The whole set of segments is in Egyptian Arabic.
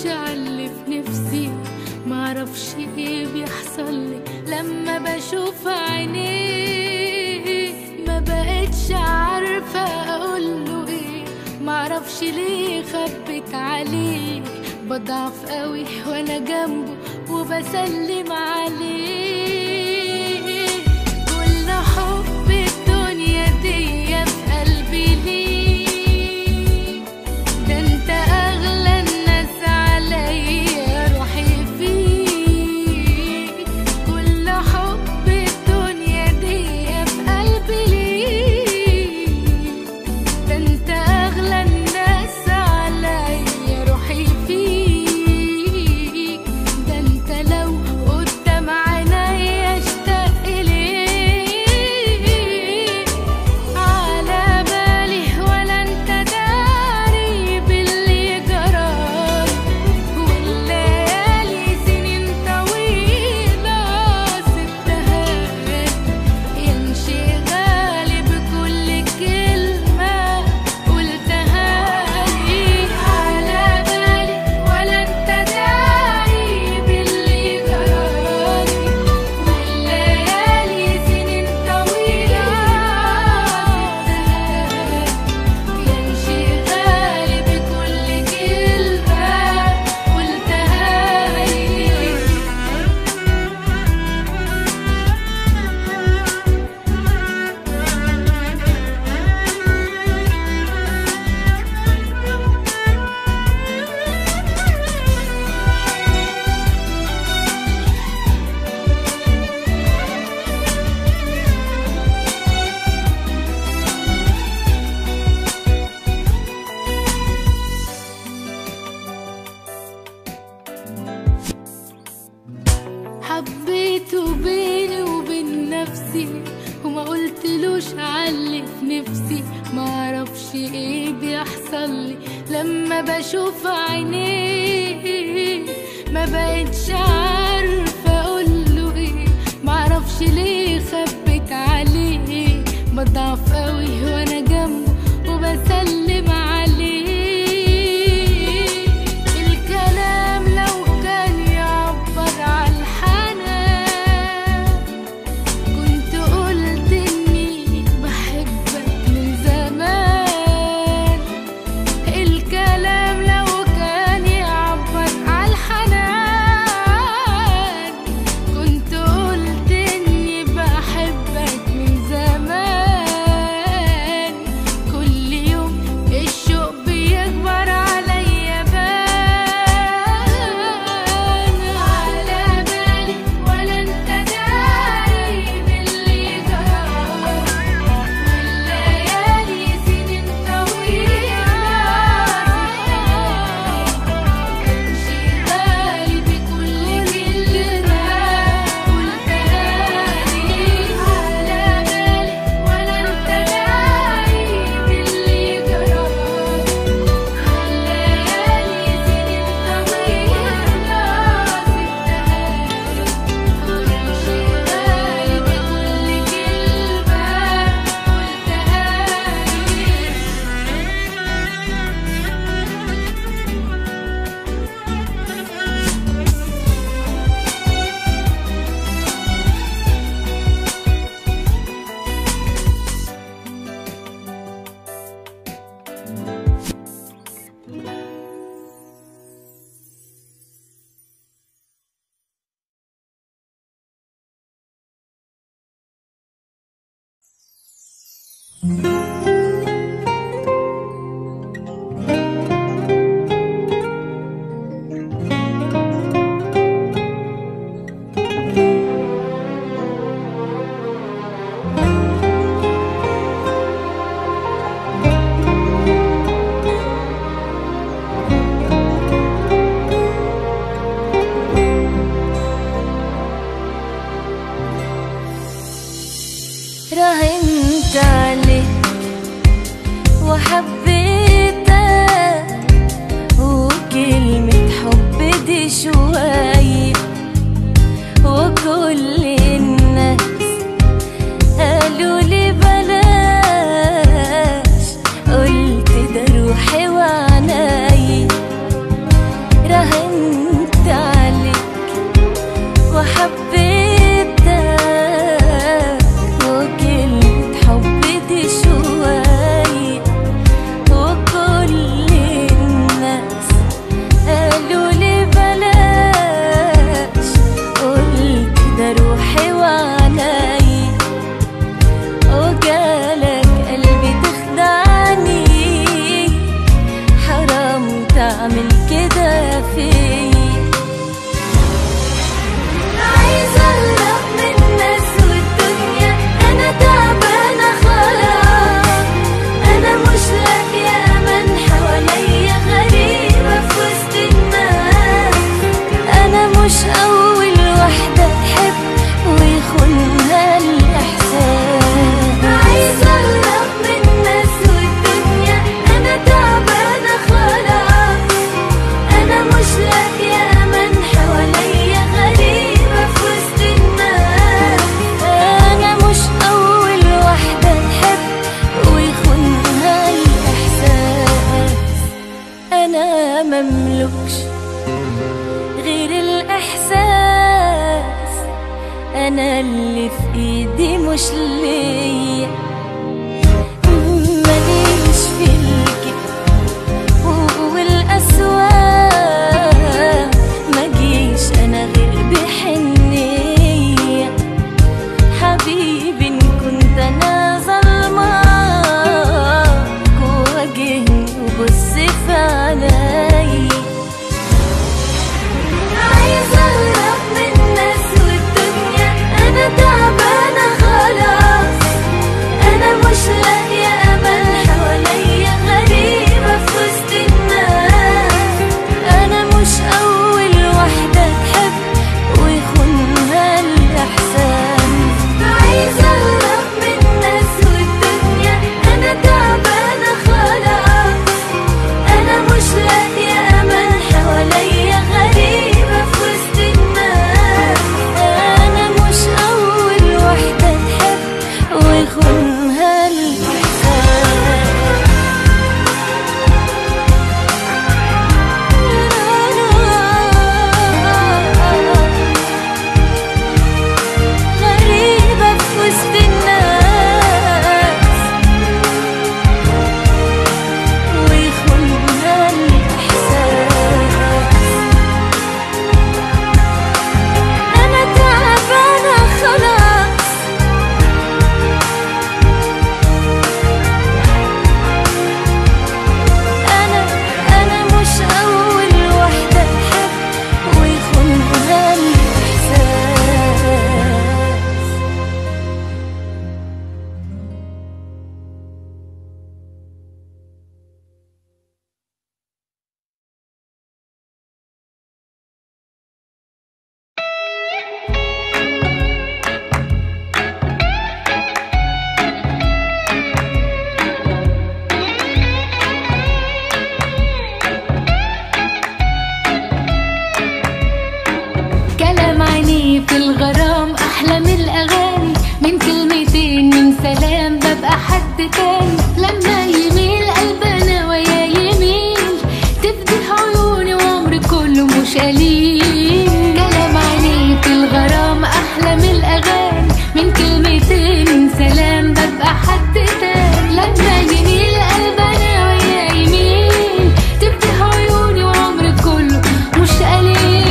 قلتلوش علي في نفسي معرفش ايه بيحصل لي لما بشوف عينيه ما بقتش عارفة اقوله ايه معرفش ليه خبت عليه بضعف قوي وانا جنبه وبسلم عليه كل حب الدنيا دي في قلبي ليه ده انت اغلى الناس عليا روحي فيك كل حب الدنيا دي في قلبي ليك ده انت اغلى الناس عليا روحي فيك ده انت لو قدام عينيا اشتاق اليك على بالي ولا انت داري باللي جرالي والليالي سنين طويلة سبتها يمشي غالي بكل كلمة قلتها لي على بالي ولا انت داري باللي جرالي والليالي سنين طويلة سبتها يمشي غالي بكل كلمة قلتها لي حبيته بيني وبين نفسي وما قلتلوش علي في نفسي معرفش ايه بيحصل لي لما بشوف عينيه ما بقتش عارفة اقوله ايه معرفش ليه خبت عليه بضعف قوي وانا جنبه وبسلم عليه الكلام لو كان يعبر عن الحنان كنت قلت اني بحبك من زمان الكلام لو كان يعبر عن الحنان كنت قلت اني بحبك من زمان كل يوم الشوق بيكبر عليا بان على بالي ولا انت داري باللي جرالي والليالي سنين طويلة امشي غالي بكل كلمة قلتها لي على بالي ولا انت داري باللي جرالي والليالي سنين طويلة سبتها امشي غالي بكل كلمة راهنت عليك وحبيتك وكلمة حب دي شوية وكل الناس قالوا لي بلاش قلت ده روحي وعناي راهنت مش أول واحدة تحب ويخونها الإحساس عايزة أقرب من الناس والدنيا أنا تعبانة خلاص أنا مش لاقية أمان حواليا غريبة في وسط الناس أنا مش أول واحدة تحب ويخونها الإحساس أنا مملكش غير الإحساس أنا اللي في إيدي مش ليا ماليش في الكذب والأسواق ما جيش أنا غير بحنية حبيبي إن كنت أنا ظلمك واجهني وبص في عينيا عايزة أهرب من الناس والدنيا أنا تعبانة خلاص أنا مش لاقية أمان حواليا غريبة في وسط الناس أنا مش أول واحدة تحب ويخونها الإحسان عايزة أهرب من الناس والدنيا أنا تعبانة خلاص أنا مش لاقية أمان حواليا غريبة في وسط الناس أنا مش أول واحدة تحب ويخونها الإحساس غريبة في وسط الناس ويخونها الإحساس أنا تعبانة خلاص أنا أنا مش أول واحدة تحب ويخونها الإحساس كلام عينيه في الغرام احلى من الاغاني من كلمتين من سلام ببقى حد تاني لما يميل قلبنا ويا يميل تفتح عيوني وعمري كله مش قليل كلام عينيه في الغرام احلى من الاغاني من كلمتين من سلام ببقى حد تاني لما يميل قلبنا ويا يميل تفتح عيوني وعمري كله مش قليل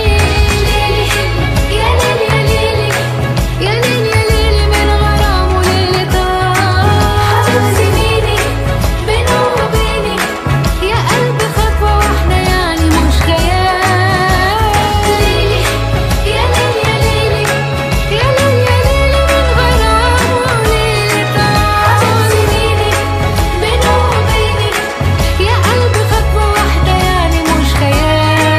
يا ليل يا ليل يا ليل يا ليل من غرام وليل طار سنيني بينه وبيني يا قلبي خطوة واحدة يعني مش خيال ليلي يا ليل يا ليل يا ليل يا ليل من غرام وليل طار سنيني بينه وبيني يا قلبي خطوة واحدة يعني مش خيال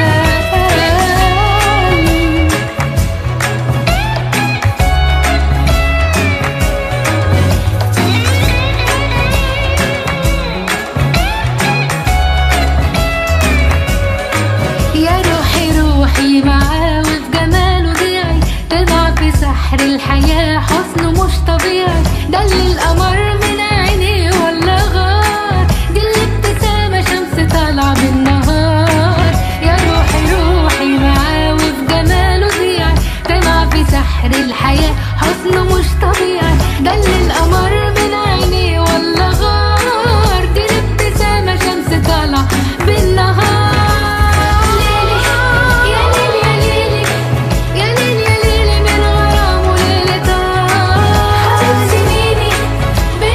يا روحي روحي معاه وفي جماله ضيعي تضع في سحر الحياة حسنه مش طبيعي ده اللي القمر من عينيه ولا غار دي الابتسامة شمس طالعة بالنهار يا روحي روحي معاه وفي جماله ضيعي تضع في سحر الحياة حسنه مش طبيعي ده اللي القمر من عينيه ولا غار دي الابتسامة شمس طالعة بالنهار ليلي يا ليل يا ليلي يا ليل يا ليلي من غرام وليل طار سنيني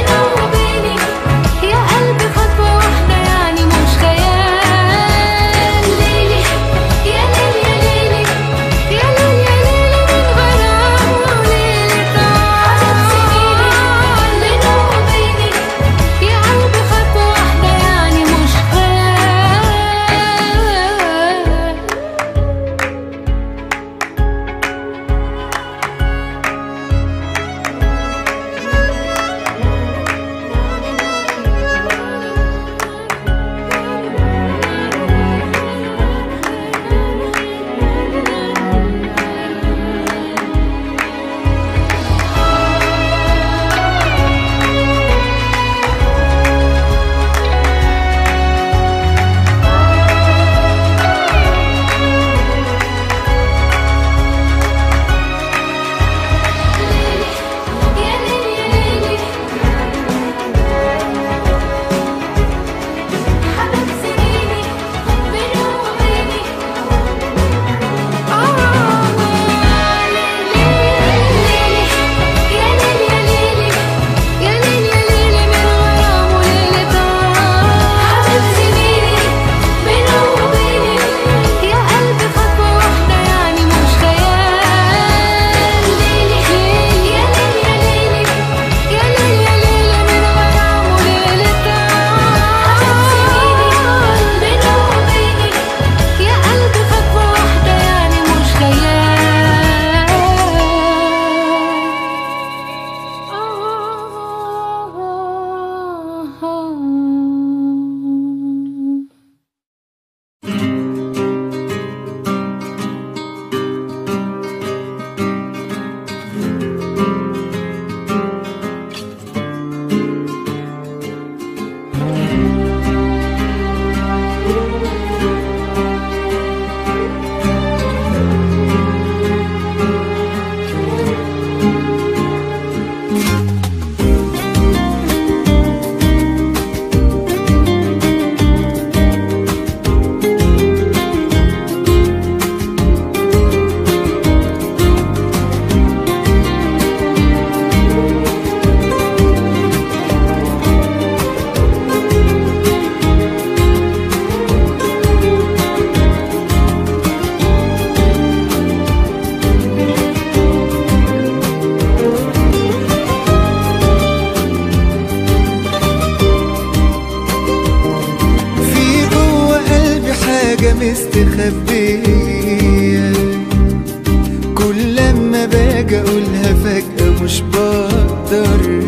اقولها فجأة مش بقدر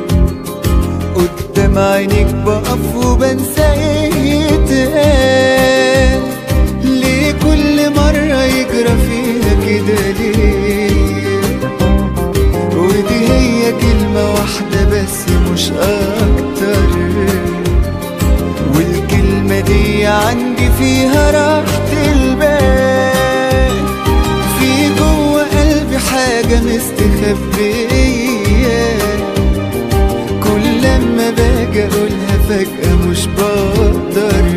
قدام عينيك بقف وبنسى ايه يتقال ليه كل مرة يجرى فيها كده ليه ودي هي كلمة واحدة بس مش أكتر والكلمة دي عندي فيها راحة البال في جوه قلبي حاجة مستخبية كل لما باجي أقولها فجأة مش بقدر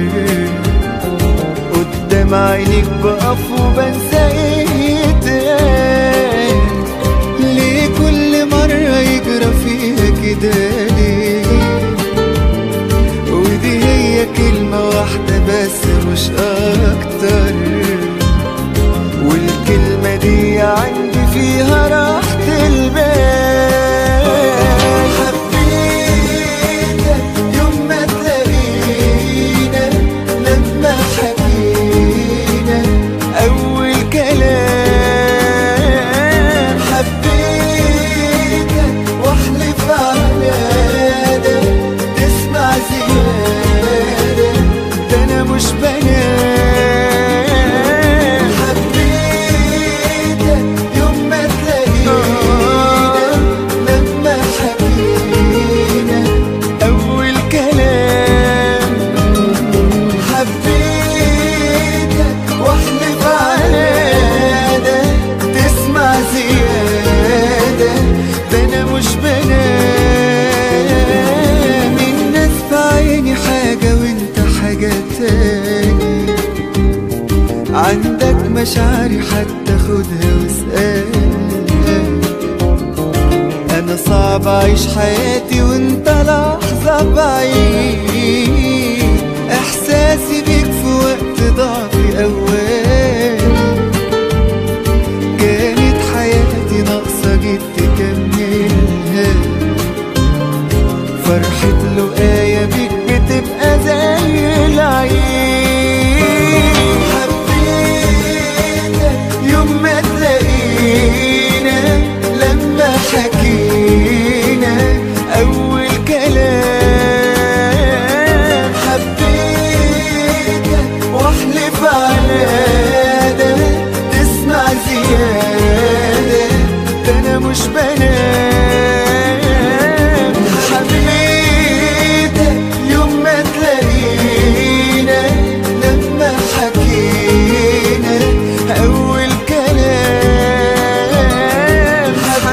قدام عينيك بقف وبنسى ايه يتقال ليه كل مرة يجرى فيها كده ليه ودي هي كلمة واحدة بس مش أكتر والكلمة دي عندي فيها راحة البال حبيتك يوم ما تلاقينا لما حكينا أول كلام حبيتك واحلف على ده تسمع زيادة ده أنا مش بنام حبيتك يوم ما تلاقينا لما حكينا أول كلام حبيتك واحلف على ده تسمع زيادة ده أنا مش بنام الناس في عيني حاجة وانت حاجة تاني عندك مشاعري حتى خدها واسألها انا صعب اعيش حياتي وانت لحظة بعيد احساسي بيك في وقت ضعفي اول كانت حياتي ناقصة جيت تكملها فرحة لقايا بيك بتبقى زي العيد حبيتك يوم ما تلاقينا لما حكينا أول كلام حبيتك واحلف على ده تسمع زيادة ده أنا مش بنام حبيتك يوم ما تلاقينا لما حكينا أول كلام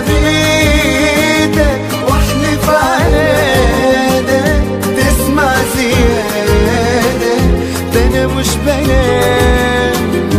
حبيتك واحلف على ده تسمع زيادة ده أنا مش بنام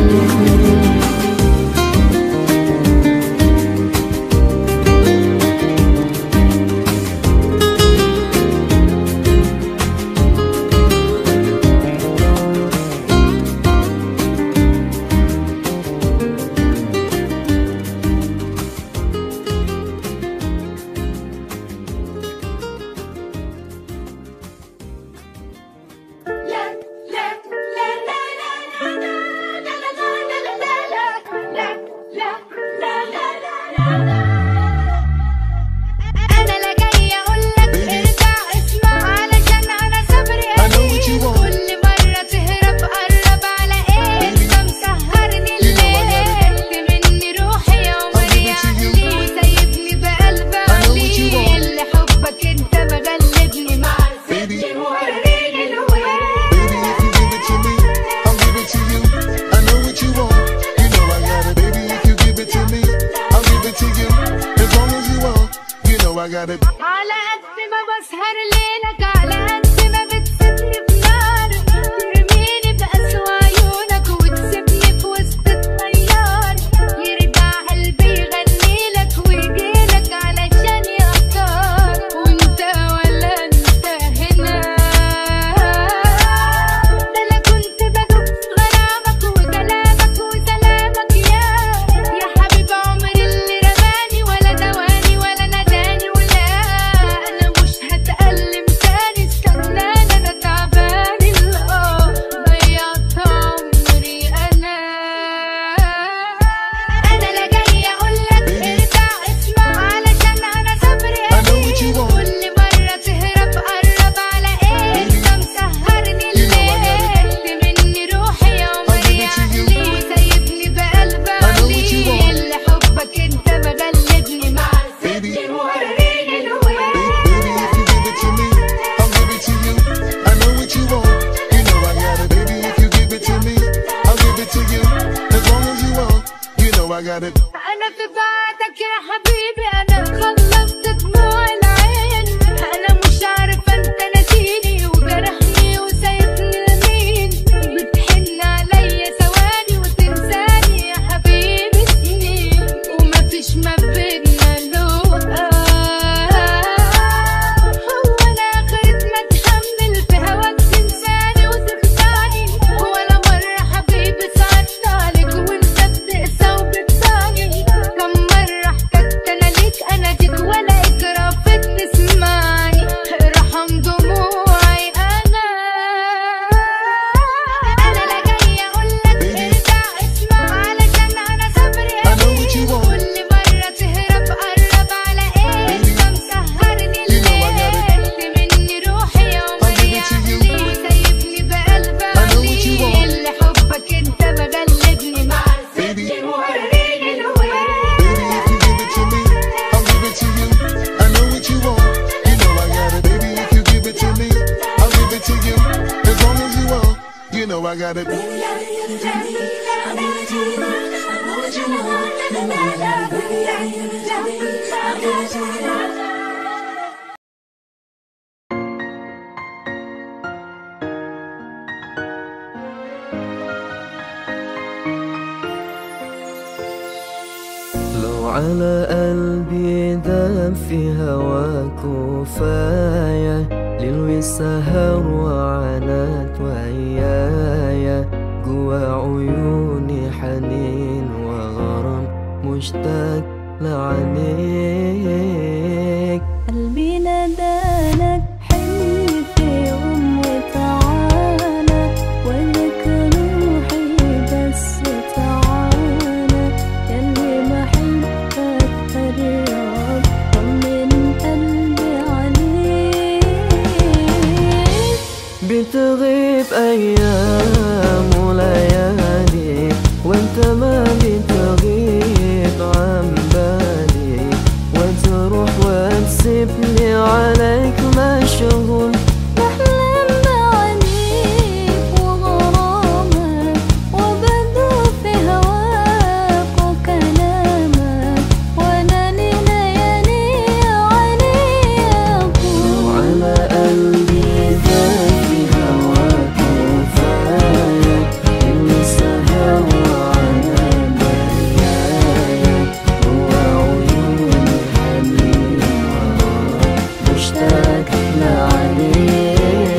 انا لا جاي اقولك ارجع اسمع علشان انا صبري قليل كل مرة تهرب قرب على ايه انت مسهرني الليل مني روحي يا عمري عقلي وسايبني بقلب قليل لحبك انت مغلبني مع ستي موريني الويل I got it. على قد ما بسهر ليلك على قد ما بتسيبني بنار ترميني بأسوأ عيونك وتسيبني في وسط الطيار يرجع قلبي يغني لك ويجيلك علشان يختار وانت ولا انت هنا ده انا كنت بدوب غرامك وكلامك وسلامك يا يا حبيب عمري اللي رماني ولا دواني ولا نداني ولا I got it. انا في بعدك يا حبيبي انا خلصت دموع العين انا مش عارفه انت ناسيني وجرحني وسايبني لمين بتحن عليا ثواني وتنساني يا حبيبي سنين ومفيش ما بينا لقاء هو انا اخرت ما اتحمل في هواك تنساني وتخدعني ولا مره حبيبي صعدت عليك وانت بتقسى وبتضايق كم مره احتجت انا ليك انا جيت ولا اكرافك تسمعني ارحم دموعي انا انا لا جاي اقول لك ارجع اسمع علشان انا صبري I know what you want. كل مرة تهرب قرب على ايه انت مسهرني You know I got it. الليل مني روحي يا عمري I'll give it to you. عليك وسايبني بقلب I know what you want. عليل لحبك انت مغلبني مع Baby. الست وريني الوين Baby, if you give it to me, I'll give it to you. I know what you want. You know I got it. Baby, if you give it to me, I'll give it to you. As long as you want, you know I got it. لو على قلبي دام في هواك وفاية ليل وسهر وعنات ويايا جوا عيوني حنين وغرام مشتاق لعينيك قلبي نادالك حلمي في يوم وتعالى ولك روحي بس تعالى ياللي بحبك قريب طمن قلبي عليك بتغيب أيام وليالي وانت ما بتغيب عن بالي وتروح وتسيبني عليك مشغول بحلم بعينيك وغرامك وبدو في هواك وكلامك وانا ليالي عينيك وعلى قلبي ذاب في هواك وفاية اللي سهر على بريايا هو عيوني حنين وغرام مشتاق لعليك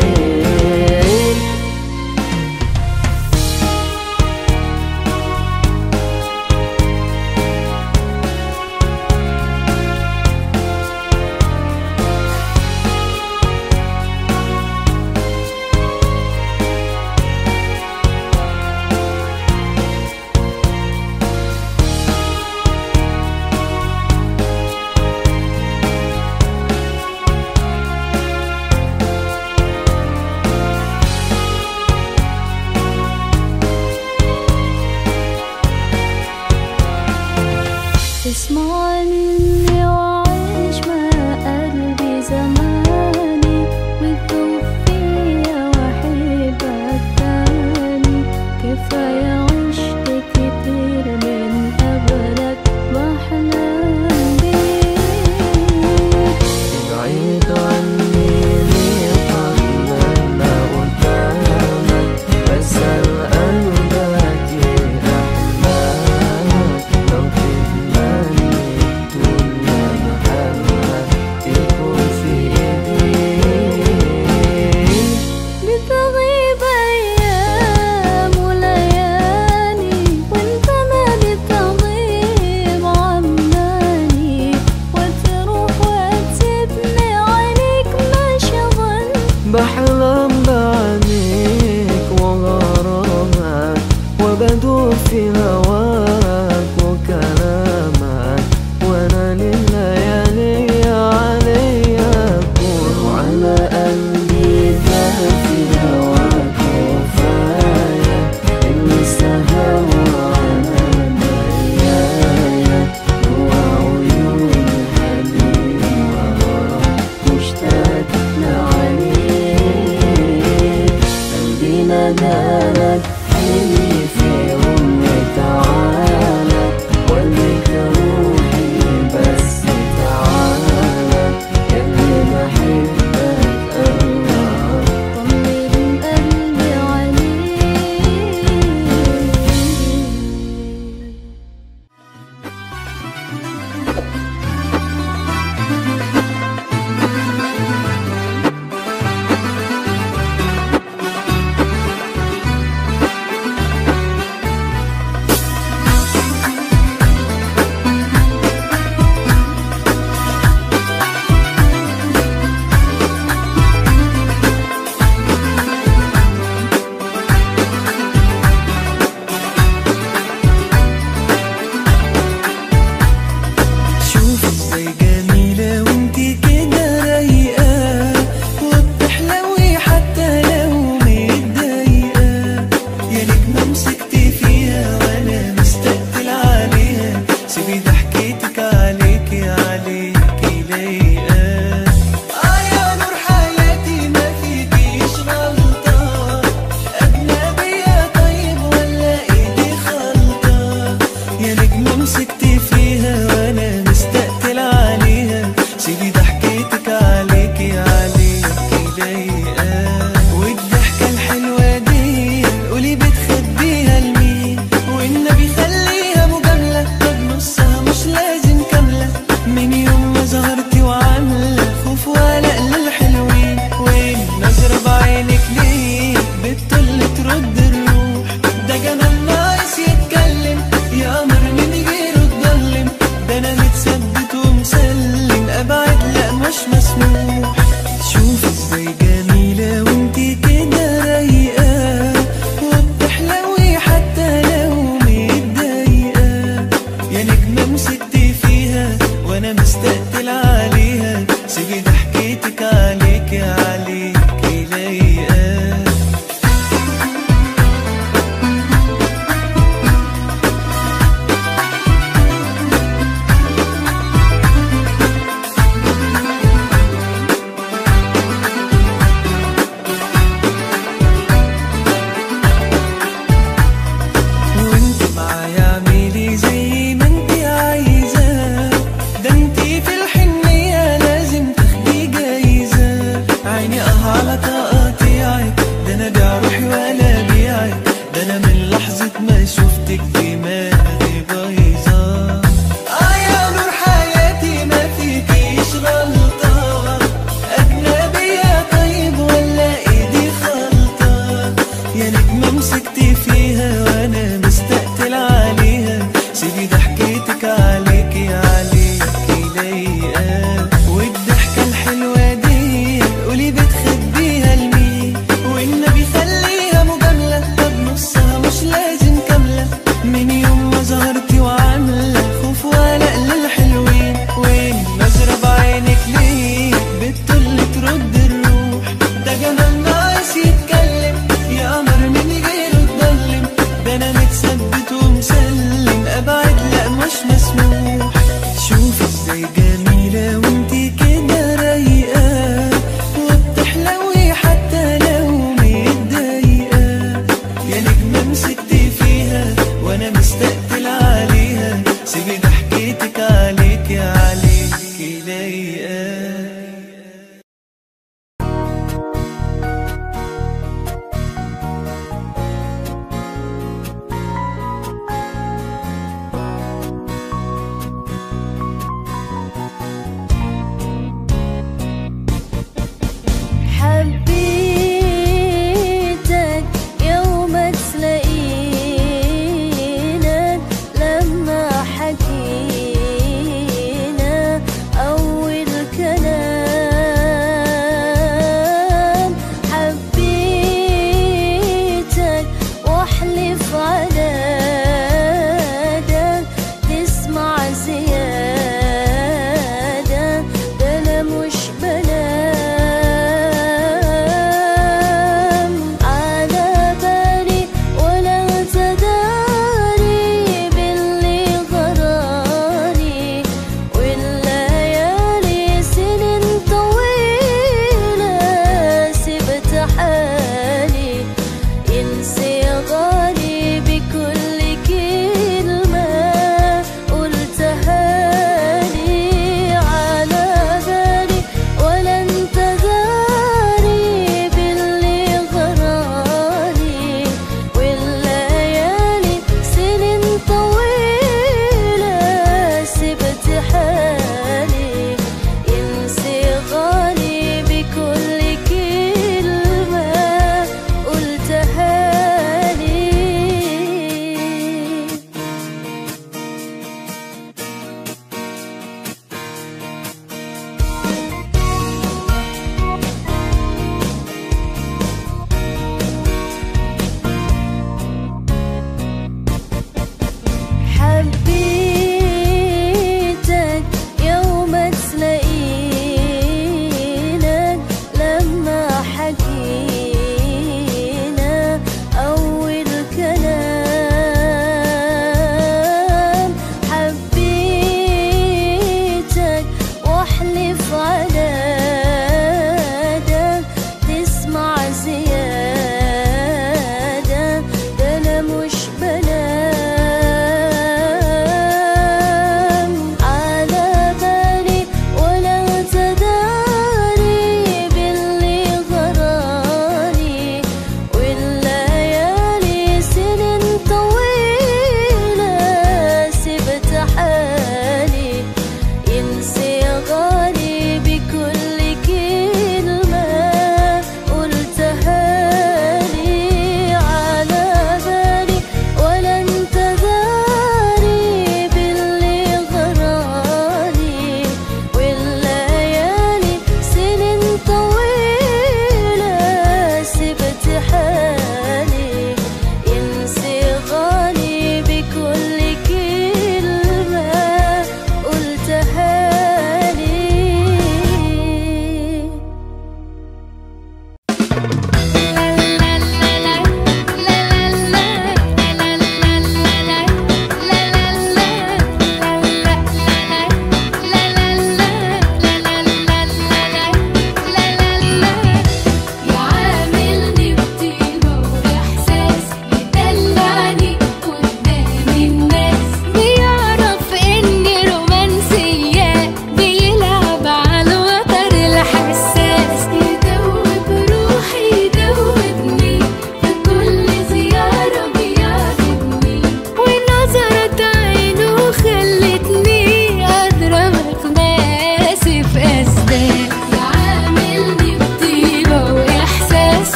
اسمع مني وعيش مع قلبي زماني وتدوب فيا واحبك تاني كفاية عشت كتير من قبلك بحلم بيك بعيد عني ليه طلعنا قدامك بسأل قلبك ايه أحلامك لو تتمني تقول مسكت فيها وانا مستقتل عليها سيدي ضحكتك عليكي عليكي لايقة والضحكة الحلوة دي قولي بتخبيها لمين والنبي خليها مجاملة طب نصها مش لازم كاملة من يوم ما ظهرتي وعاملة خوف وقلق للحلوين والنظرة بعينك ليه بتطل ترد الروح ده جمال ناقص يتكلم يا قمر من غيره اتظلم ده انا متثبت ومسلم ابعد لا مش مسموح شوف ازاي جميلة وانتي كده رايقة وبتحلوي حتى لو متضايقة يا نجمة مسكتي فيها وانا مستقتل عليها سيبي ضحكتك عليكي عليكي لايقة وانت معايا اعملي زي ما انت عايزة ده انت في الحنية لازم تاخدي جايزة عيني اه على تقاطيعك ده انا بيع روحي ولا بيعك ده انا من لحظة ما شفتك دماغي بايظة اه يا نور حياتي ما فيكيش غلطة أجنبية طيب ولا إيدي خلطة يا نجمة مسكتي فيها وأنا مستقتل عليها سيبي ضحكتك عليكي عليكي لايقة والضحكة الحلوة دي قولي بتخبيها لمين والنبي خليها مجاملة طب نصها مش لازم كاملة من يوم ما ظهرتي وعاملة خوف وقلق للحلوين والنظرة بعينك ليه بتطل ترد الروح ده جمال ناقص يتكلم يا قمر من غيره اتظلم ده انا متثبت ومسلم ابعد لا مش مسموح شوف ازاي جميلة وانتي كده رايقة وبتحلوي حتى لو متضايقة يا نجمة مسكتي فيها وانا مستقتل عليها سيبي ضحكتك عليكي عليكي لايقة حبيتك يوم تلاقينا لما حكينا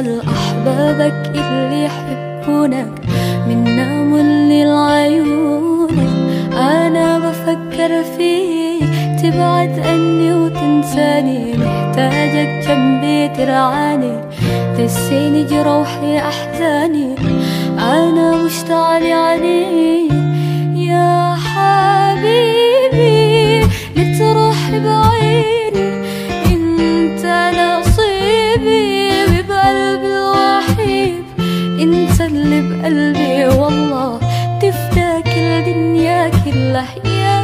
تسأل أحبابك اللي يحبونك منا من عيونك أنا بفكر فيك تبعد عني وتنساني محتاجك جنبي ترعاني تسيني جروحي أحزاني أنا مشتاق عليك يا حبيبي لتروح بعيد انت نصيبي وبقلبي الوحيد انت اللي بقلبي والله تفداك الدنيا كلها يا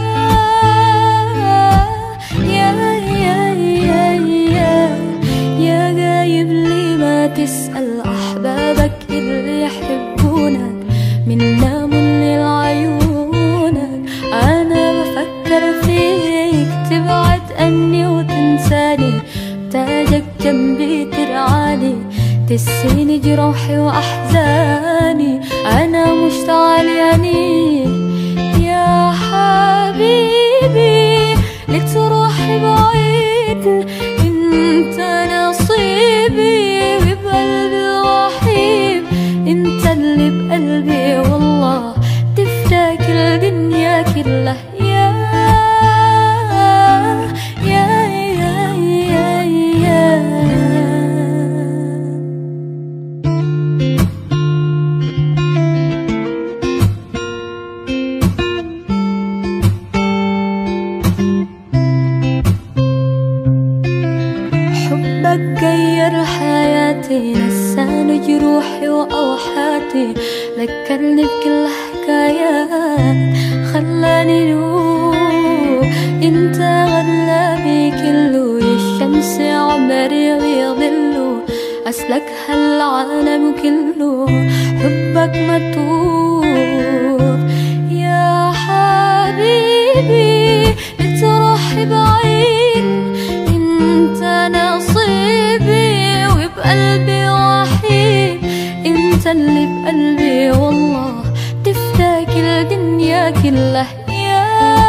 يا يا يا يا يا غايب لي ما تسأل أحبابك اللي يحبونك منا من عيونك أنا بفكر فيك تبعد عني وتنساني تاجك جنبي ترعاني تسيني جروحي وأحزاني أنا مشتاق يعني يا حبيبي لك تروح بعيد انت نصيبي وبقلبي الوحيد انت اللي بقلبي والله تفداك الدنيا كلها يا يا يا يا يا حبك غير حياتي نساني جروحي وأوحاتي ذكرني بكل حكايات خلاني نور انت غلابي كله يا الشمس عمري ويظله أسلك هالعالم كله حبك متوب يا حبيبي لتروح بعيد انت نصيبي وبقلبي وحيد انت اللي بقلبي والله تفداك الدنيا كلها يا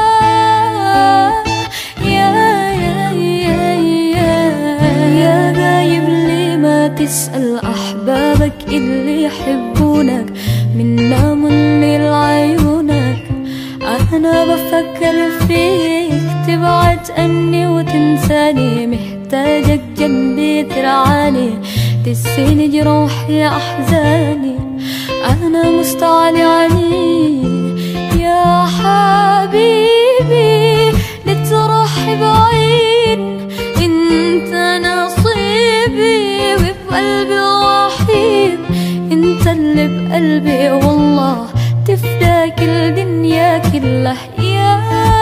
يا يا يا يا يا غايب لي ما تسأل أحبابك اللي يحبونك منا من عيونك أنا بفكر فيك تبعد عني وتنساني محتاجك جنبي ترعاني تسيني جروحي أحزاني أنا مستعلي عليك يا حبيبي لتروح بعيد انت نصيبي وبقلبي الوحيد انت اللي بقلبي والله تفداك الدنيا كلها يا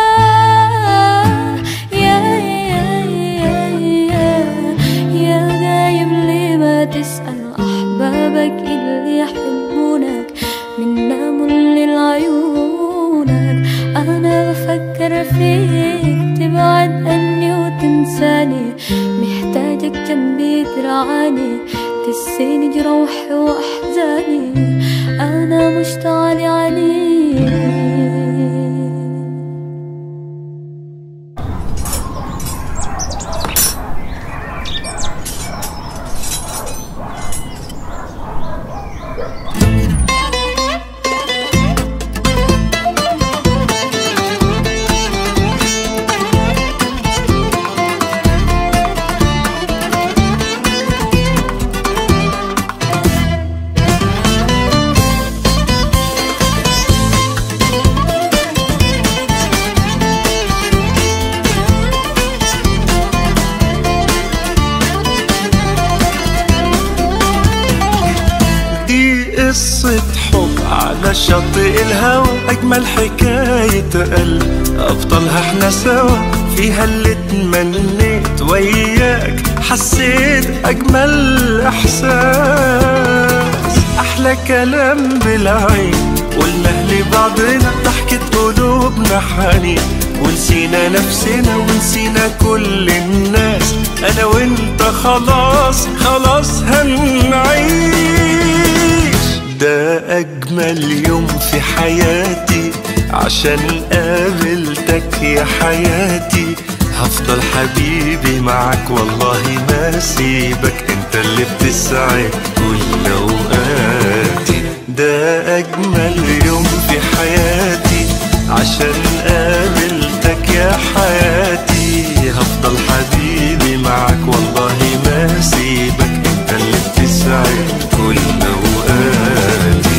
يا يا يا يا يا غايب لي ما تسأل أحبابك اللي يحبونك منا من عيونك أنا بفكر فيك تبعد عني وتنساني محتاجك جنبي ترعاني تسيني جروحي وأحزاني أنا مشتاق عليك دي قصة حب على شاطئ الهوى أجمل حكاية قلب أبطالها احنا سوا فيها اللي اتمنيت وياك حسيت أجمل إحساس أحلى كلام بالعين قلنا لبعضنا ضحكة قلوبنا حنين ونسينا نفسنا ونسينا كل الناس أنا وأنت خلاص خلاص هنعيش ده أجمل يوم في حياتي عشان قابلتك يا حياتي هفضل حبيبي معك والله ما سيبك انت اللي بتسعد كل اوقاتي ده اجمل يوم في حياتي عشان قابلتك يا حياتي هفضل حبيبي معك والله ما سيبك انت اللي بتسعد كل اوقاتي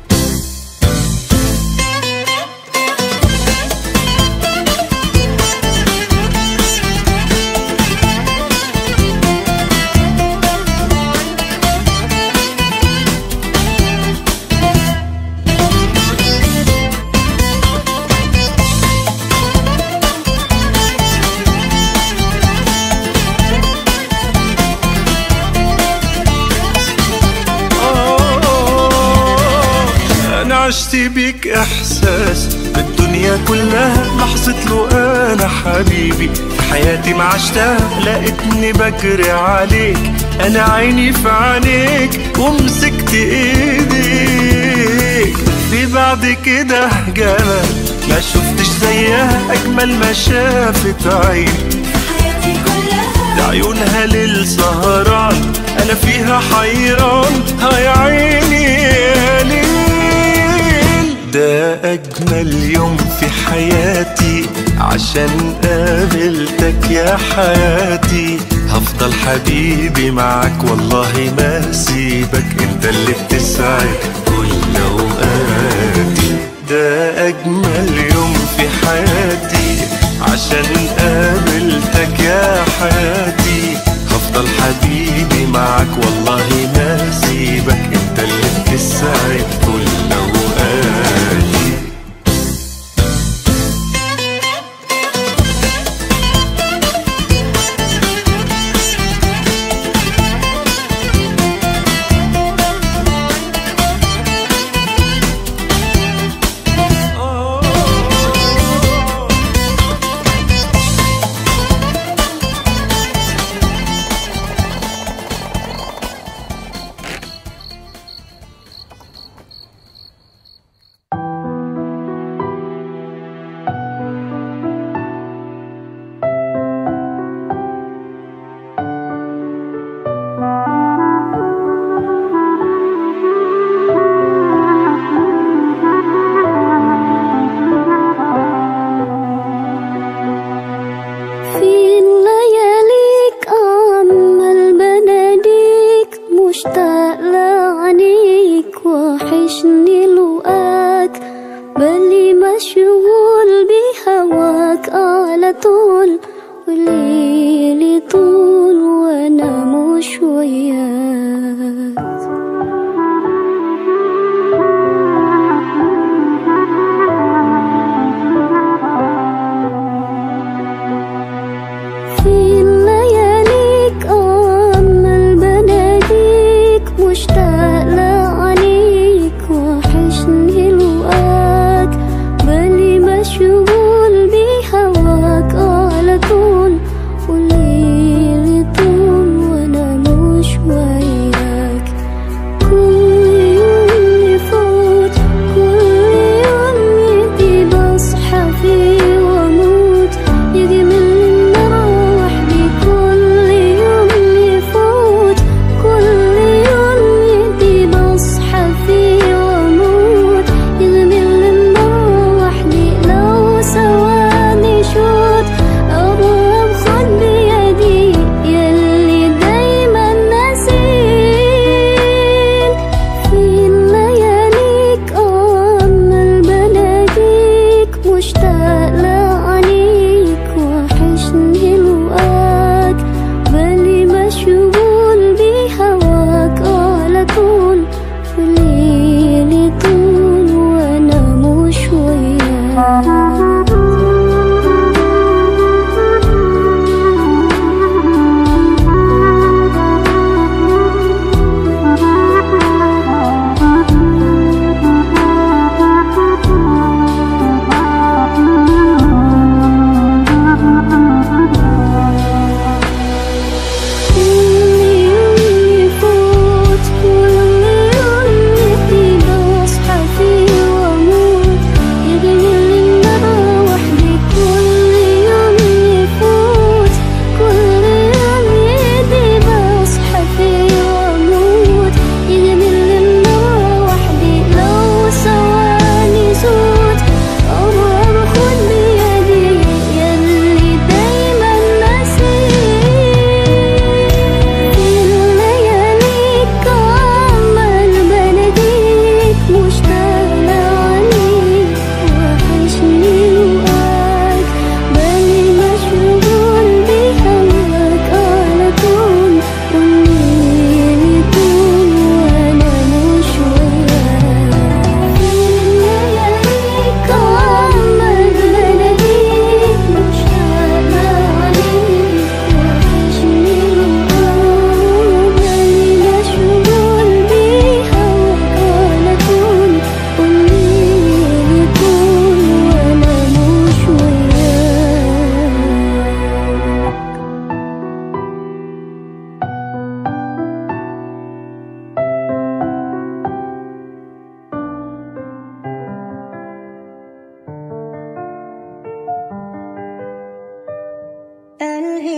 انا عشت بيك احساس بالدنيا كلها لحظة له انا حبيبي في حياتي ما عشتها لقيتني بجري عليك انا عيني في عينيك ومسكت ايديك في بعد كده جمال ما شفتش زيها اجمل ما شافت عيني حياتي كلها ده عيونها للسهران انا فيها حيران هاي عيني يا ليل ده اجمل يوم في حياتي عشان قابلتك يا حياتي هفضل حبيبي معك والله ما سيبك انت اللي بتسعد كل اوقاتي ده اجمل يوم في حياتي عشان قابلتك يا حياتي هفضل حبيبي معك والله ما سيبك انت اللي بتسعد كل اوقاتي في لياليك أمل بناديك مشتاق لعنيك وحشني لقاك بالي مشغول بهواك على طول وليلي طول وانا مش وياك في لياليك أمل بناديك مشتاق لعنيك وحشني لقاك بالي مشغول بهواك على طول وليلي طول وانا مش وياك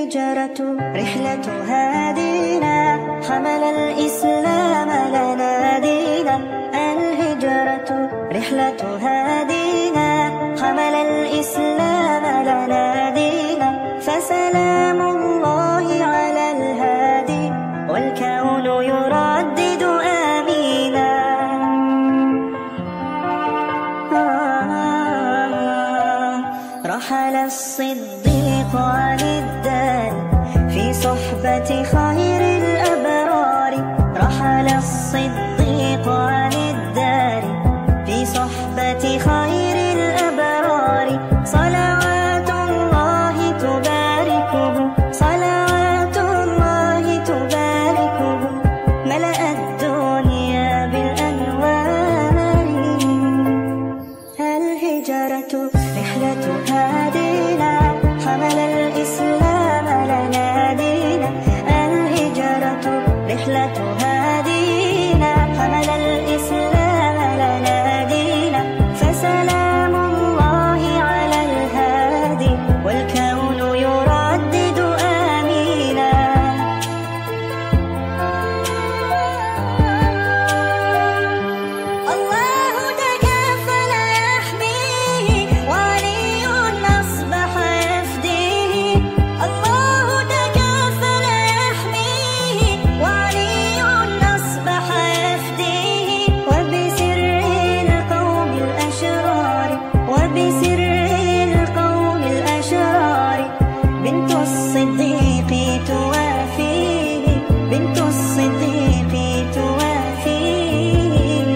الهجرة رحلة هادينا حمل الإسلام لنا دينا الهجرة رحلة هادينا حمل الإسلام لنا دينا فسلام الله على الهادي والكون يردد آمينا رحل الصديق عن الدار في صحبة خير الأبرار رحل الصديق عن الدار في صحبة خير الأبرار صلوات الله تباركه صلوات الله تباركه ملأ الدنيا بالأنوار الهجرة رحلة هادينا حمل الإسلام لنا دينا الهجرة رحلة هادينا حمل الإسلام لنا دينا فسلام الله على الهادي والكون يردد آمينا الله تكفل يحميه وعلي أصبح يفديه الله تكفل يحميه وعلي أصبح يفديه وبسر القوم الأشرار وبسر القوم الأشرار بنت الصديق توافيه بنت الصديق توافيه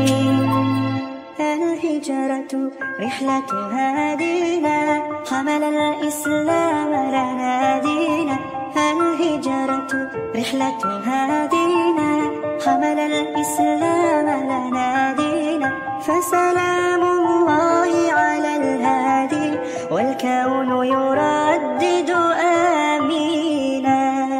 الهجرة رحلة هادينا حمل الإسلام لنا دينا الهجرة رحلة هادينا حمل الإسلام لنا دينا فسلام الله على الهادي والكون يردد آمينا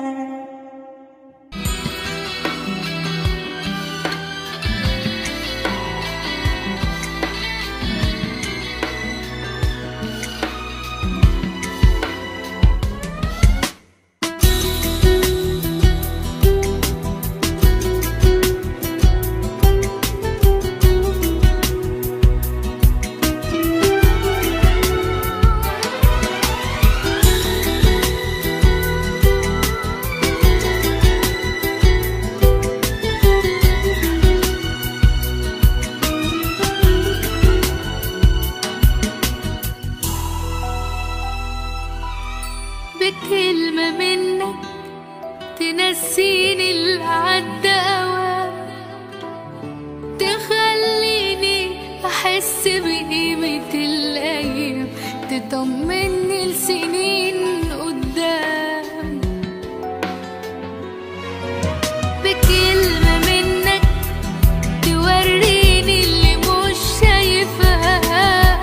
بكلمة منك تنسيني اللي عدى أوام تخليني أحس بقيمة الأيام تطمني لسنين قدام بكلمة منك توريني اللي مش شايفاه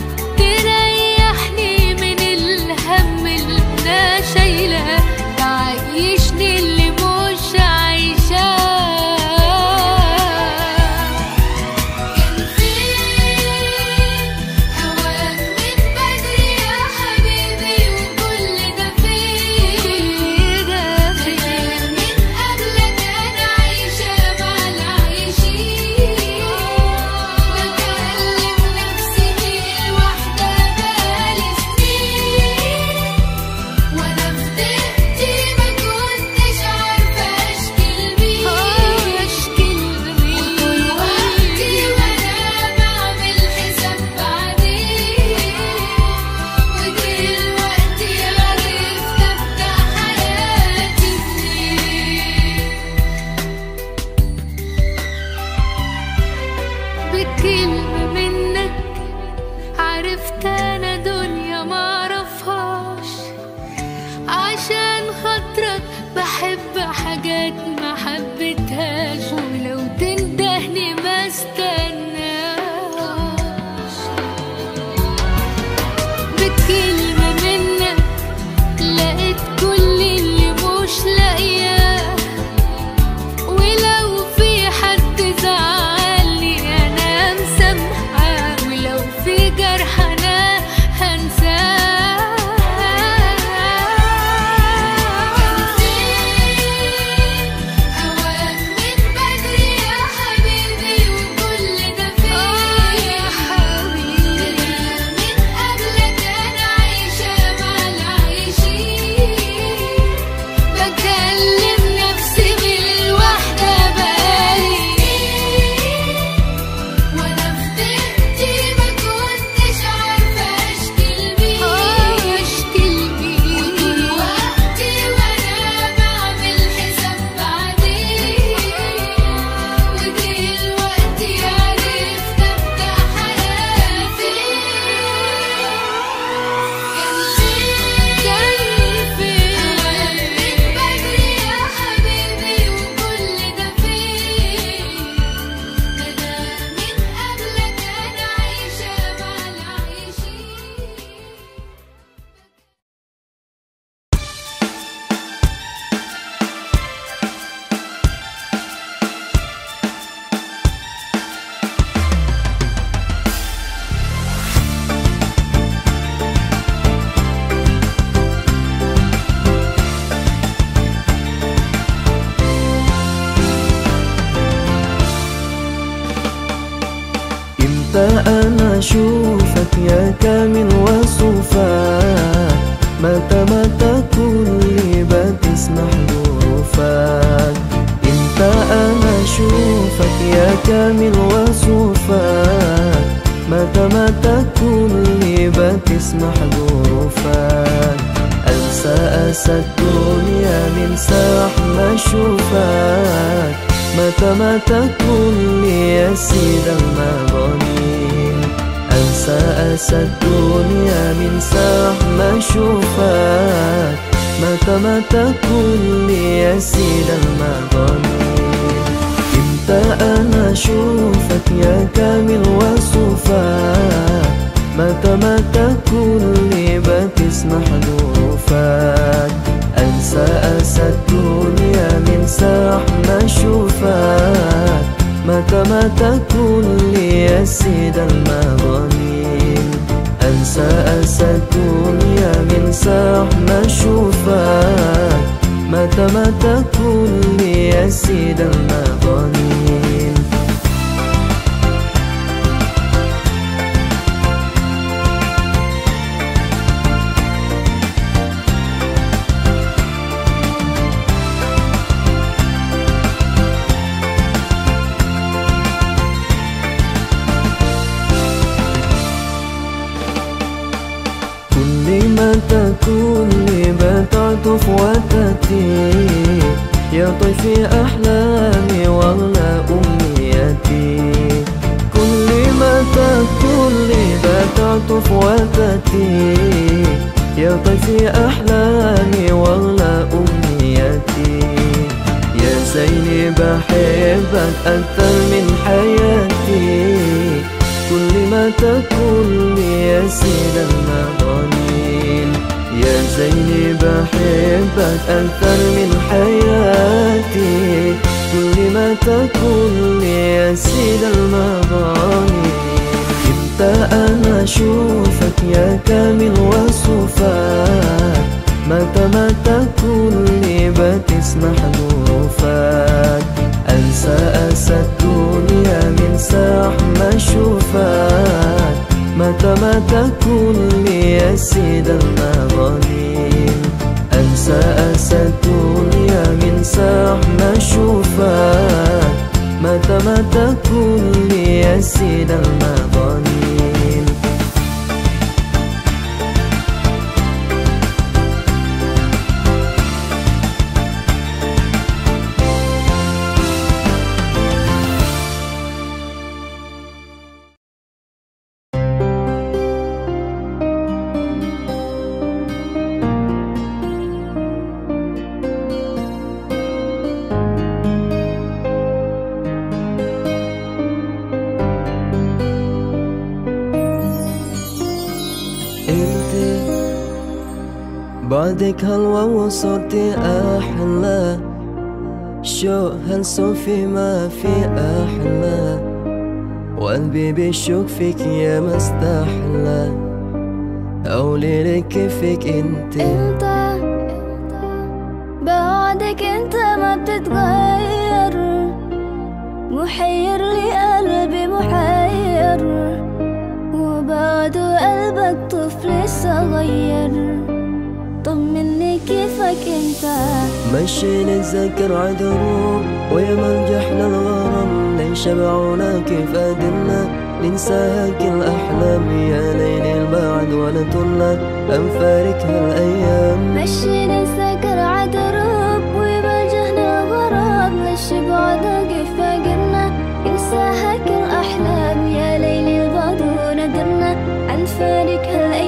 تريحني من الهم اللي انا شايلاه تعيشني اللي مش عايشاه كان فين هواك من بدري يا حبيبي وكل ده أشوفك يا كامل وصفك متى متى كل بتسمح ظروفك انت انا اشوفك يا كامل وصفك متى متى كل بتسمح ظروفك انسى اسى الدنيا من ساح ما اشوفك متى متى كل يا سيد المظالم انسى اسى الدنيا من ساح ما اشوفك متى متى كل يا سيد المظالم امتى انا اشوفك يا كامل وصفك متى متى كل بتسمح ظروفك انسى اسى الدنيا من ساح ما اشوفك متى متى كل يا سيد المظالم انسى اسى الدنيا من ساح ما اشوفك متى متى كل يا سيد المظالم كل ما تكون بتعطف وتأتي يا طيفي أحلامي وأغلى أمنيتي كل ما تكون بتعطف وتأتي يا طيفي أحلامي وأغلى أمنيتي يا زيني بحبك أكثر من حياتي كل ما تكون لي يا سيد المظالم يا زيني بحبك أكثر من حياتي كل ما تكون لي يا سيد المظالم امتى أنا أشوفك يا كامل وصفك متى متى كل بتسمح ظروفك أنسى أسى الدنيا من ساح ما أشوفك متى متى كل يا سيد المظالم أنسى أسى الدنيا من ساح ما أشوفك متى متى كل يا سيد المظالم انت بعدك هلوى وصرتي احلى شو هالصوفي ما في احلى وقلبي بيشوك فيك يا مستحلى قولي لك كيفك انت انت بعدك انت ما بتتغير محير لي قلبي محير وبعده قلبك طفل صغير طمني كيفك انت مشي نتذكر عدروب ويا مرجح للغرام ليش شبعونا كيف قدرنا ننساها كل أحلام يا ليل البعد ولا ترنا أنفارك هالأيام مشي نسكر عدروب ويواجهنا الغراب ليش بعدك فاقرنا ينساها كل أحلام يا ليل البعد وندرنا عن فارق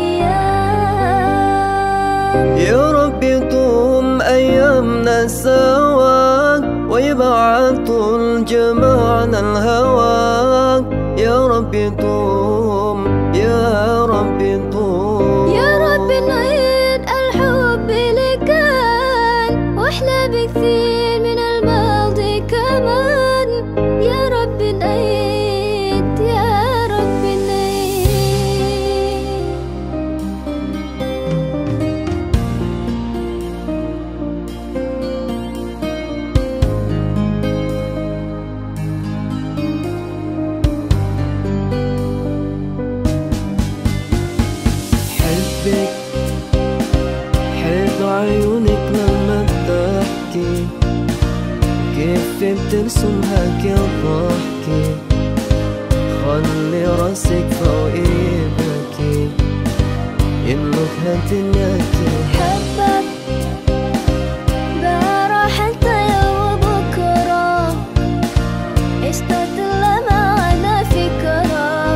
هالأيام يا ربي طوم أيامنا سواك ويبعد طول جمعنا الهواك يا ربي طوم يا ربي طوم يا رب نعيد الحب اللي كان واحلى بكثير من الماضي كمان يا رب نعيد يا رب نعيد عيونك لما بتحكي كيف بترسمها كل ضحكي خلي راسك فوق ايدك يمك هالدنياكي حبك بقى حتى يوم بكرة اشتقت لمعنى فكرة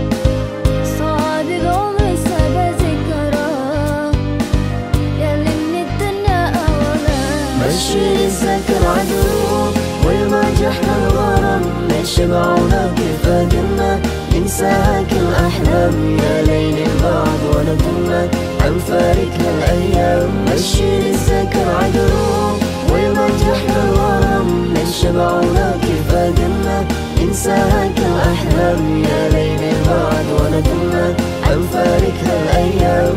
صادق عمري سبا ذكرى ياللي من الدنيا أولا مشي الذكر عدو وما جحنا الغرام نشبعنا كيف قدرنا ننسى كل أحلام يا ليل بعد ولا كنا عم فارق هالأيام مشي الذكر عدو وما جحنا الغرام نشبعنا كيف قدرنا ننسى كل أحلام يا ليل بعد ولا كنا عم فارق هالأيام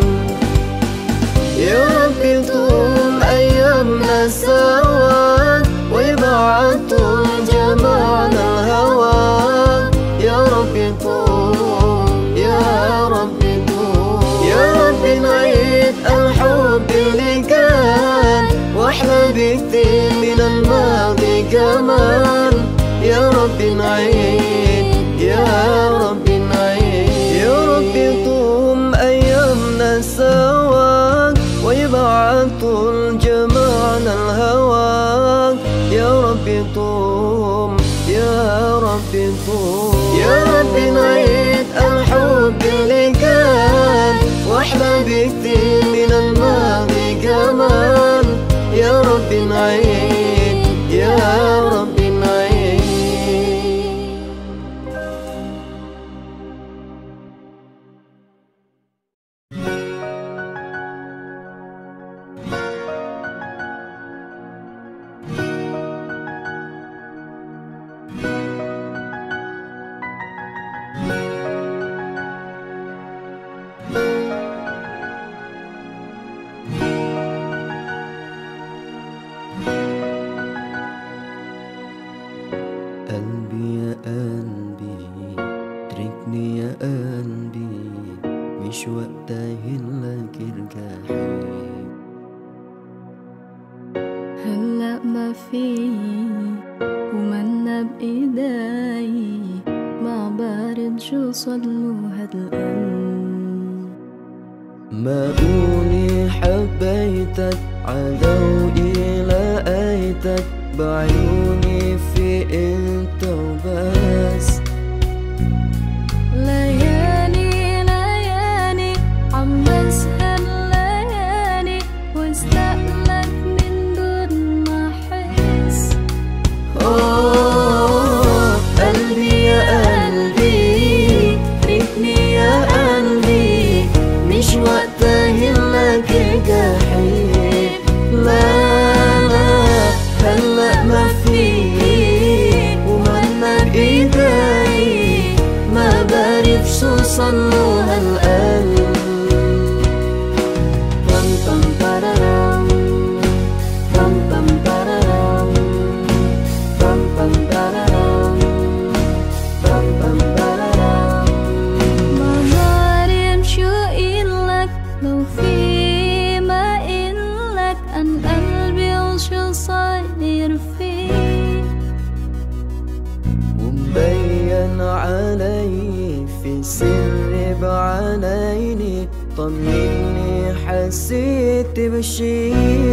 يا رب طول أيامنا سوا ويبعد طول جمعنا الهوى يا رب طول يا رب طول يا رب نعيد الحب اللي كان واحلى بكتير من الماضي كمان يا رب نعيد يا رب نعيد يا رب طول أيامنا سوا ويبعد طول جمعنا الهوى يا رب طوم يا رب طوم يا رب نعيد الحب اللي كان واحلى بكتير من الماضي كمان يا رب نعيد يا رب نعيد قلبي يا قلبي اتركني يا قلبي مش وقت لك ارجعي هلا ما في ومنا بإيدي ما بارد شو صدلو هالقلب معقولي حبيتك عدوي لقيتك بعيوني في انت وبس ليالي ليالي عم بسهر ليالي واستقلك من دون ما احس أوه قلبي يا قلبي ريتني يا قلبي مش وقت لك الجحيم لا لا هلا ما في ومنا بإيدي ما بعرف شو صنو هالقلب طم طم تررم طم طم تررم طم طم تررم طم طم تررم ما بعرف شو إلك لو في ما إلك عن قلبي وشو صاير فيه ومبين علي في سر بعيني طمني حسيت بشي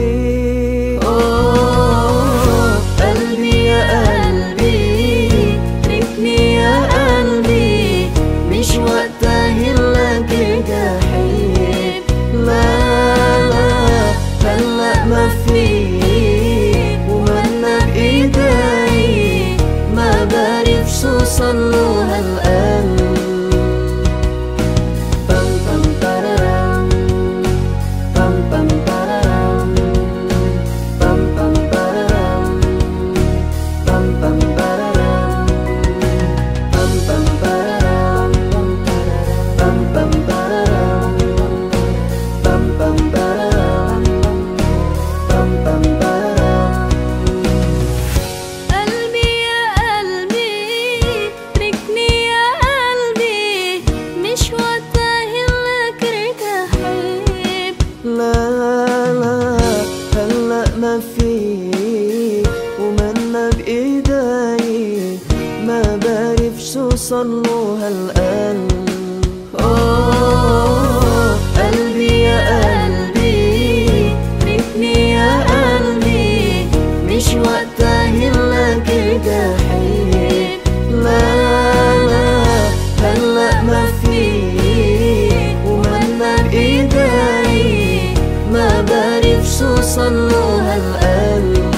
أوه قلبي يا قلبي ريتني يا قلبي مش وقت لك الجحيم لا لا هلا ما في ومنا بإيدي ما بعرف شو صنو هالقلب بم بم تررم بم بم تررم بم ما فيك ومنا بإيدي ما بعرف شو صار له هالقلب أوه قلبي يا قلبي ريتني يا قلبي مش وقتها هلك جحيم لا لا هلا ما فيك ومنا بإيدي ما بعرف شو صار له هالقلب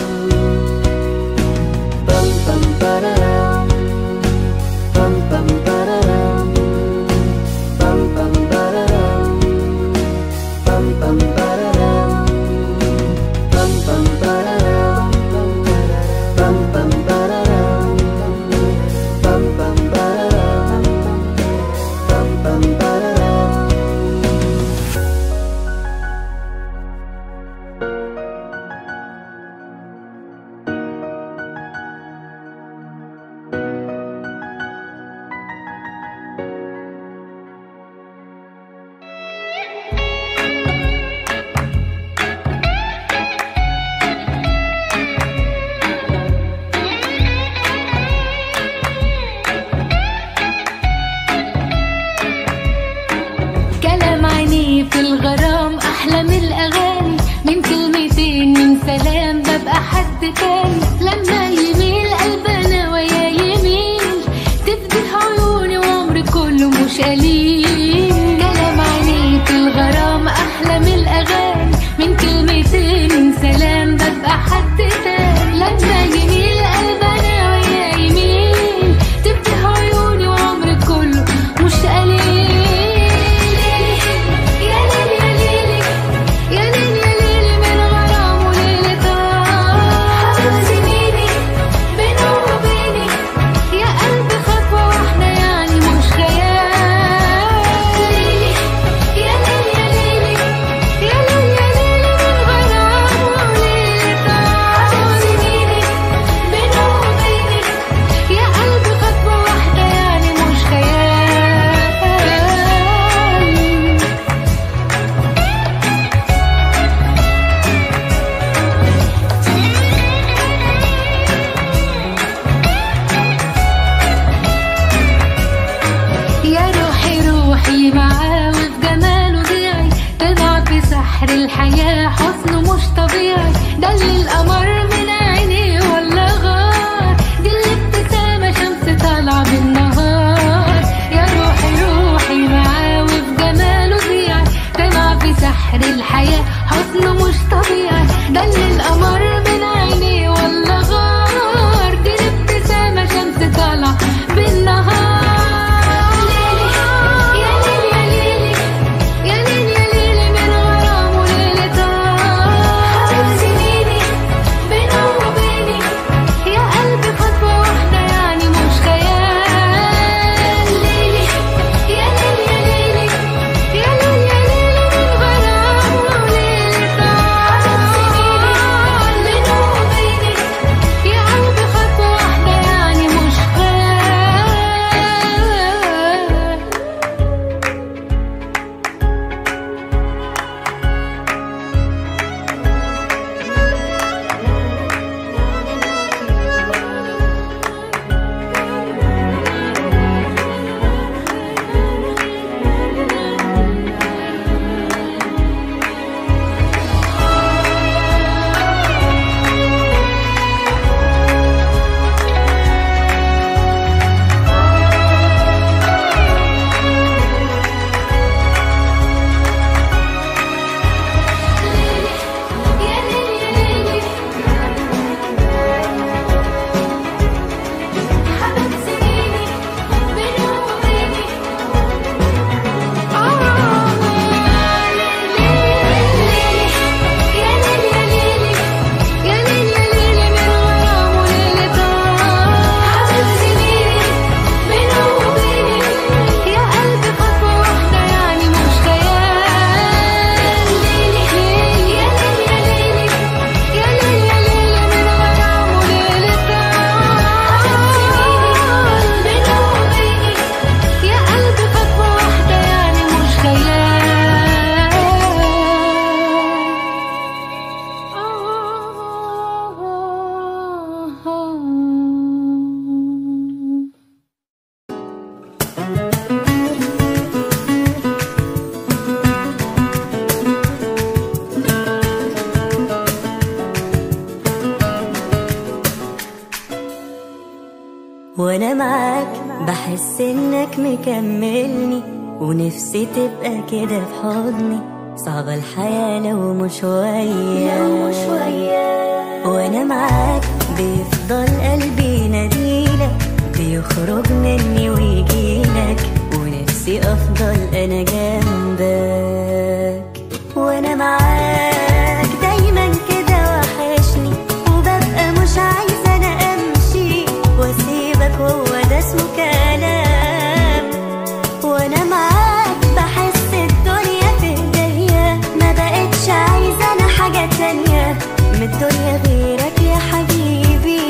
بم بم برام بم بم برام بم بم برام بم بم برام بم بم برام بم بم برام بم بم برام بم بم برام كلام عيني في الغرام احلى من الاغاني من كلمتين من سلام ببقى حد تاني لما يميل قلبنا ويا يميل تفتح عيوني وعمري كله مش قليل كلام عيني في الغرام احلى من الاغاني من كلمتين من سلام ببقى حد تاني لما يميل قلبنا ويا يميل تفتح عيوني وعمري كله مش قليل يا ليل يا ليلي يا ليل يا ليلي من غرام وليلة طار سنيني بينه وبيني يا قلبي خطوة واحدة يعني مش خيال يا ليل يا ليلي يا ليل يا ليلي من غرام وليلة طار سنيني بينه وبيني يا قلبي خطوة واحدة يعني مش خيال يا روحي روحي معاه وفي جماله ضيعي تضع في سحر الحياة حسنه مش طبيعي ده اللي القمر من عينيه ولا غار دي الابتسامة شمس طالعة بالنهار يا روحي روحي معاه وفي جماله ضيعي تضع في سحر الحياة حسنه مش طبيعي ده اللي القمر من عينيه ولا غار دي الابتسامة شمس طالعة بالنهار يا ليل يا ليلي يا ليل يا ليلي من غرام وليلة طار سنيني بينه وبيني يا قلبي خطوة واحدة يعني مش خيال ليلي يا ليل يا ليلي يا ليل يا ليلي من غرام وليلة طار سنيني وانا معاك بحس انك مكملني ونفسي تبقى كده في حضني صعبة الحياة لو مش وياك لو مش وياك وانا معاك بيفضل قلبي يناديلك بيخرج مني ويجيلك ونفسي افضل انا جنبك وانا معاك دايما كده وحشني وببقى مش عايزه انا امشي واسيبك وهو ده اسمه كلام وانا معاك بحس الدنيا في ايديا ما بقتش عايزه انا حاجه تانية من الدنيا غيرك يا حبيبي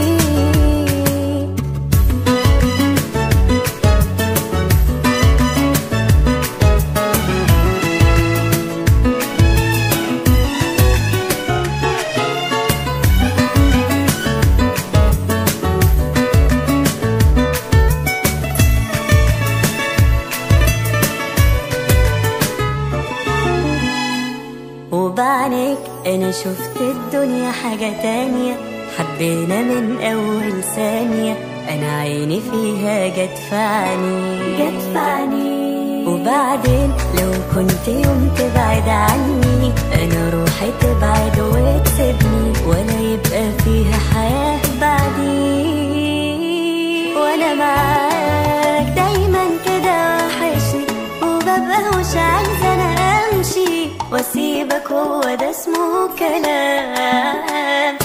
وبعنيك انا شفت الدنيا حاجة تانية حبينا من اول ثانية انا عيني فيها جت في عيني جت في عيني وبعدين لو كنت يوم تبعد عني انا روحي تبعد وتسيبني ولا يبقى فيها حياة بعدي وانا معاك دايما كده وحشني وببقى مش عايزة انا امشي واسيبك هو ده اسمه كلام